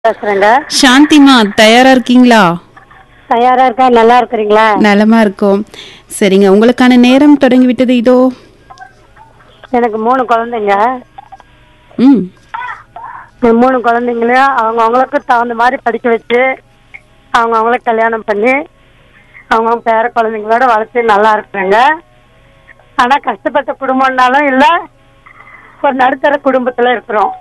பேசுறேங்க சாந்திமா தயாரா இருக்கீங்களா தயாரா இருக்கா நல்லா இருக்கிறீங்களா நலமா இருக்கோம் சரிங்க உங்களுக்கான நேரம் தொடங்கி விட்டது இதோ எனக்கு மூணு குழந்தைங்க ம் இந்த மூணு குழந்தைங்களையும் அவங்க அவங்களுக்கு தகுந்த மாதிரி படிக்க வச்சு அவங்க அவங்களுக்கு கல்யாணம் பண்ணி அவங்க பேர குழந்தைங்களோட வளர்த்து நல்லா இருக்கிறாங்க ஆனா கஷ்டப்பட்ட குடும்பம்னாலும் இல்ல ஒரு நடுத்தர குடும்பத்துல இருக்கிறோம்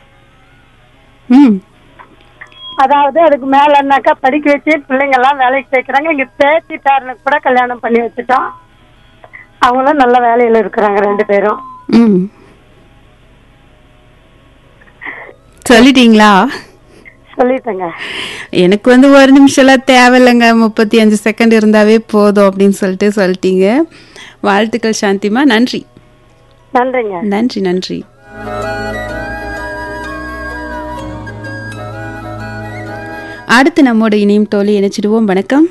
ம் அதாவது அதுக்கு மேலன்னாக்கா படிக்க வச்சு பிள்ளைங்க எல்லாம் வேலைக்கு சேர்க்கிறாங்க இங்க பேத்தி பேரனுக்கு கூட கல்யாணம் பண்ணி வச்சுட்டோம் அவங்களும் நல்ல வேலையில இருக்கிறாங்க ரெண்டு பேரும் ம் சொல்லிட்டீங்களா சொல்லிட்டேங்க எனக்கு வந்து ஒரு நிமிஷம்லாம் தேவையில்லைங்க முப்பத்தி அஞ்சு செகண்ட் இருந்தாவே போதும் அப்படின்னு சொல்லிட்டு சொல்லிட்டீங்க வாழ்த்துக்கள் சாந்திமா நன்றி நன்றிங்க நன்றி நன்றி அடுத்து நம்மோட இணையும் தோழி இணைச்சிடுவோம் வணக்கம்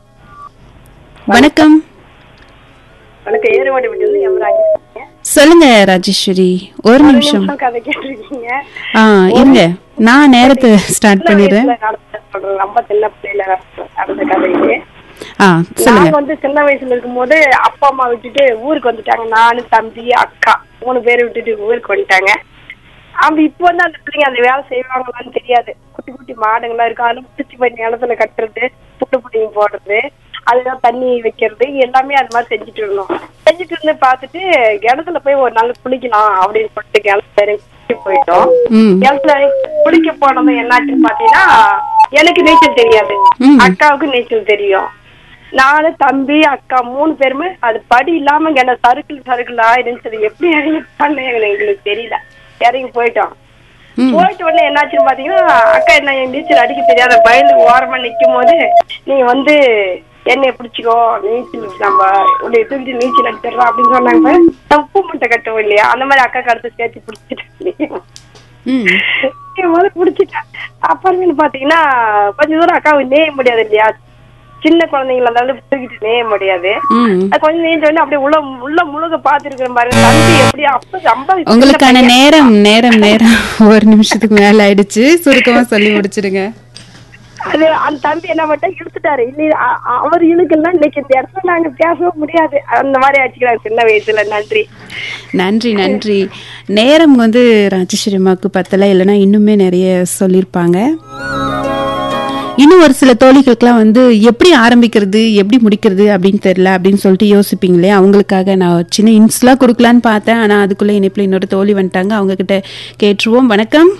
வணக்கம் வணக்கம் ஏறுவாடி வீட்டு எம்ராஜ் சொல்லுங்க ராஜேஸ்வரி ஒரு நிமிஷம் கதை கேட்டிருக்கீங்க ஆ இருங்க நான் நேரத்தை ஸ்டார்ட் பண்ணிடுறேன் சொல்றேன் ரொம்ப சின்ன பிள்ளையில நடந்த கதைக்கு ஆ சொல்லுங்க நாங்க வந்து சின்ன வயசுல இருக்கும்போது அப்பா அம்மா விட்டுட்டு ஊருக்கு வந்துட்டாங்க நானு தம்பி அக்கா மூணு பேரை விட்டுட்டு ஊருக்கு வந்துட்டாங்க அப்படி இப்போ வந்து அந்த பிள்ளைங்க அந்த வேலை செய்வாங்களான்னு தெரியாது குட்டி குட்டி மாடுங்களா இருக்கும் அதில் பிடிச்சி போய் நிலத்துல கட்டுறது புட்டு புட்டிங்க போடுறது அதுதான் தண்ணி வைக்கிறது எல்லாமே அது மாதிரி செஞ்சுட்டு இருந்தோம் செஞ்சுட்டு இருந்து பார்த்துட்டு கிணத்துல போய் ஒரு நாள் குளிக்கலாம் அப்படின்னு சொல்லிட்டு கிணத்துல குளிக்க போயிட்டோம் ம் கிணத்துல குளிக்க போனது என்னாச்சுன்னு பாத்தீங்கன்னா எனக்கு நீச்சல் தெரியாது ம். அக்காவுக்கு நீச்சல் தெரியும் நானு தம்பி அக்கா மூணு பேருமே அது படி இல்லாம என்ன சறுக்கிள் சறுக்கிள் ஆயிடுச்சு அது எப்படி இறங்கி பண்ண எங்களுக்கு தெரியல இறங்கி போயிட்டோம் ம் போயிட்டு உடனே என்னாச்சுன்னு பாத்தீங்கன்னா அக்கா என்ன என் நீச்சல் அடிக்க தெரியாத பயந்து ஓரமா நிக்கும் போது நீங்க வந்து என்னைய பிடிச்சிக்கோ நீச்சல் நம்ம உடைய தூக்கிட்டு நீச்சல் அடிச்சிடலாம் அப்படின்னு சொன்னாங்க பாரு. நான் உப்பு மூட்டை கட்டவும் இல்லையா அந்த மாதிரி அக்கா கருத்து சேர்த்து பிடிச்சிட்டு ம் என் முதல்ல பிடிச்சிட்டேன் அப்புறமேல பாத்தீங்கன்னா கொஞ்ச தூரம் அக்காவை நேய முடியாது இல்லையா சின்ன குழந்தைங்கள இருந்தாலும் தூக்கிட்டு நேய முடியாது ம் அது கொஞ்சம் நீஞ்ச உடனே அப்படியே உள்ள உள்ள முழுக பாத்துருக்கிறேன் பாருங்க தம்பி எப்படி அப்ப ரொம்ப சின்ன உங்களுக்கான பையன். நேரம் நேரம் நேரம் ஒரு நிமிஷத்துக்கு மேல ஆயிடுச்சு சுருக்கமா சொல்லி முடிச்சிடுங்க அது அந்த தம்பி என்ன பண்ணிட்டா இழுத்துட்டாரு இல்ல அ- அ- அவர் இழுக்கலாம் இன்னைக்கு இந்த இடத்துல நாங்க பேசவும் முடியாது அந்த மாதிரி ஆச்சுக்கிறாங்க சின்ன வயசுல நன்றி நன்றி நன்றி நேரம் வந்து ராஜேஸ்வரி அம்மாவுக்கு பத்தல இல்லைன்னா இன்னுமே நிறைய சொல்லியிருப்பாங்க இன்னும் ஒரு சில தோழிகளுக்கெல்லாம் வந்து எப்படி ஆரம்பிக்கிறது எப்படி முடிக்கிறது அப்படின்னு தெரியல அப்படின்னு சொல்லிட்டு யோசிப்பீங்களே அவங்களுக்காக நான் சின்ன இன்ஸ்லாம் கொடுக்கலான்னு பார்த்தேன் ஆனால் அதுக்குள்ளே இணைப்பில் இன்னொரு தோழி வந்துட்டாங்க அவங்க கிட்ட கேட்டுருவோம் வணக்கம்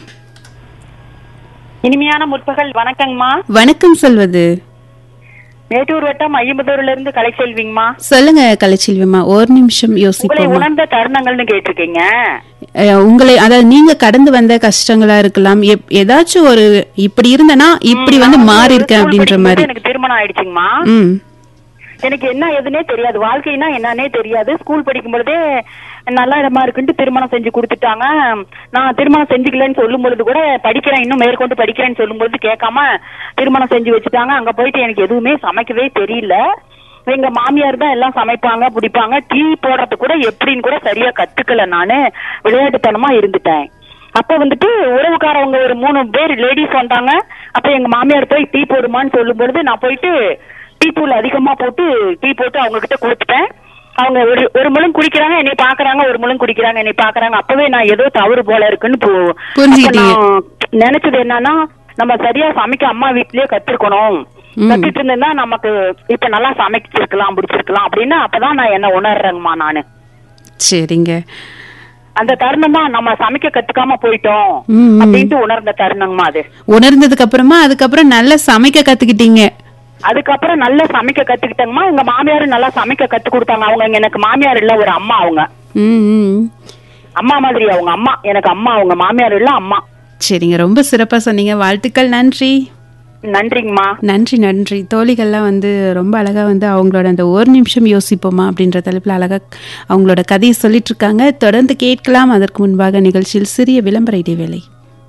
இனிமையான முற்பகல் வணக்கங்கம்மா வணக்கம் சொல்வது மேட்டூர் வட்டம் ஐம்பதூர்ல இருந்து கலை செல்விங்கம்மா சொல்லுங்க கலைச்செல்வியம்மா ஒரு நிமிஷம் உங்களை யோசிப்போம் உணர்ந்த தருணங்கள்னு கேட்டிருக்கீங்க அஹ் உங்களை அதாவது நீங்க கடந்து வந்த கஷ்டங்களா இருக்கலாம் எப்- ஏதாச்சும் ஒரு இப்படி இருந்தனா இப்படி வந்து மாறி இருக்கேன் ஸ்கூல் அப்படின்ற படிக்கும்போது மாதிரி எனக்கு திருமணம் ஆயிடுச்சுங்கம்மா ம் எனக்கு என்ன எதுனே தெரியாது வாழ்க்கைனா என்னன்னே தெரியாது ஸ்கூல் படிக்கும் பொழுதே நல்ல இடமா இருக்குன்ட்டு திருமணம் செஞ்சு கொடுத்துட்டாங்க நான் திருமணம் செஞ்சுக்கலன்னு சொல்லும் பொழுது கூட படிக்கிறேன் இன்னும் மேற்கொண்டு படிக்கிறேன்னு சொல்லும் பொழுது கேட்காம திருமணம் செஞ்சு வச்சுட்டாங்க அங்க போயிட்டு எனக்கு எதுவுமே சமைக்கவே தெரியல எங்க மாமியார் தான் எல்லாம் சமைப்பாங்க பிடிப்பாங்க டீ போடுறது கூட எப்படின்னு கூட சரியா கத்துக்கல நானு விளையாட்டுத்தனமா இருந்துட்டேன் அப்ப வந்துட்டு உறவுக்காரவங்க ஒரு மூணு பேர் லேடிஸ் வந்தாங்க அப்ப எங்க மாமியார் போய் டீ போடுமான்னு சொல்லும் பொழுது நான் போயிட்டு டீ தூள் அதிகமா போட்டு டீ போட்டு அவங்க கிட்ட கொடுத்துட்டேன் அவங்க ஒரு ஒரு முழும் குடிக்கிறாங்க என்னை பாக்குறாங்க ஒரு முழும் குடிக்கிறாங்க என்னை பாக்குறாங்க அப்பவே நான் ஏதோ தவறு போல இருக்குன்னு போ- புரிஞ்சுக்கிட்டீங்க. அப்ப நான் நினைச்சது என்னன்னா நம்ம சரியா சமைக்க அம்மா வீட்லயே கத்துருக்கணும் ம். கத்துட்டு இருந்தா நமக்கு இப்ப நல்லா சமைச்சிருக்கலாம் பிடிச்சிருக்கலாம் அப்படின்னு அப்பதான் நான் என்ன உணர்றேங்கம்மா நானு சரிங்க அந்த தருணம் தான் நம்ம சமைக்க கத்துக்காம போயிட்டோம் ம், ம். அப்படின்ட்டு உணர்ந்த தருணங்கம்மா அது உணர்ந்ததுக்கு அப்புறமா அதுக்கப்புறம் நல்லா சமைக்க கத்துக்கிட்டீங்க அதுக்கப்புறம் நல்லா சமைக்க கத்துக்கிட்டேங்கம்மா எங்க மாமியாரும் நல்லா சமைக்க கத்து கொடுத்தாங்க அவங்க இங்க எனக்கு மாமியார் இல்ல ஒரு அம்மா அவங்க ம் ம். அம்மா மாதிரி அவங்க அம்மா எனக்கு அம்மா அவங்க மாமியார் இல்ல அம்மா சரிங்க ரொம்ப சிறப்பா சொன்னீங்க வாழ்த்துக்கள் நன்றி நன்றிங்கம்மா நன்றி நன்றி தோழிகள்லாம் வந்து ரொம்ப அழகா வந்து அவங்களோட அந்த ஒரு நிமிஷம் யோசிப்போமா அப்படின்ற தலைப்பில் அழகா அவங்களோட கதையை சொல்லிட்டு இருக்காங்க தொடர்ந்து கேட்கலாம் அதற்கு முன்பாக நிகழ்ச்சியில் சிறிய விளம்பர இடைவேளை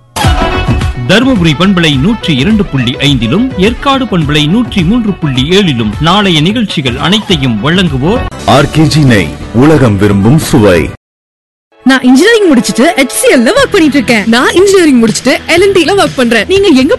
தருமபுரி பண்பலை நூற்றி இரண்டு புள்ளி ஐந்திலும் ஏற்காடு பண்பலை நூற்றி மூன்று புள்ளி ஏழிலும் நாளைய நிகழ்ச்சிகள் அனைத்தையும் வழங்குவோர் ஆர்கேஜி நெய் உலகம் விரும்பும் சுவை நான் இன்ஜினியரிங் முடிச்சிட்டு HCL ல ஒர்க் பண்ணிட்டு இருக்கேன் நான் இன்ஜினியரிங் முடிச்சிட்டு LNT ல ஒர்க் பண்றேன் நீங்க எங்க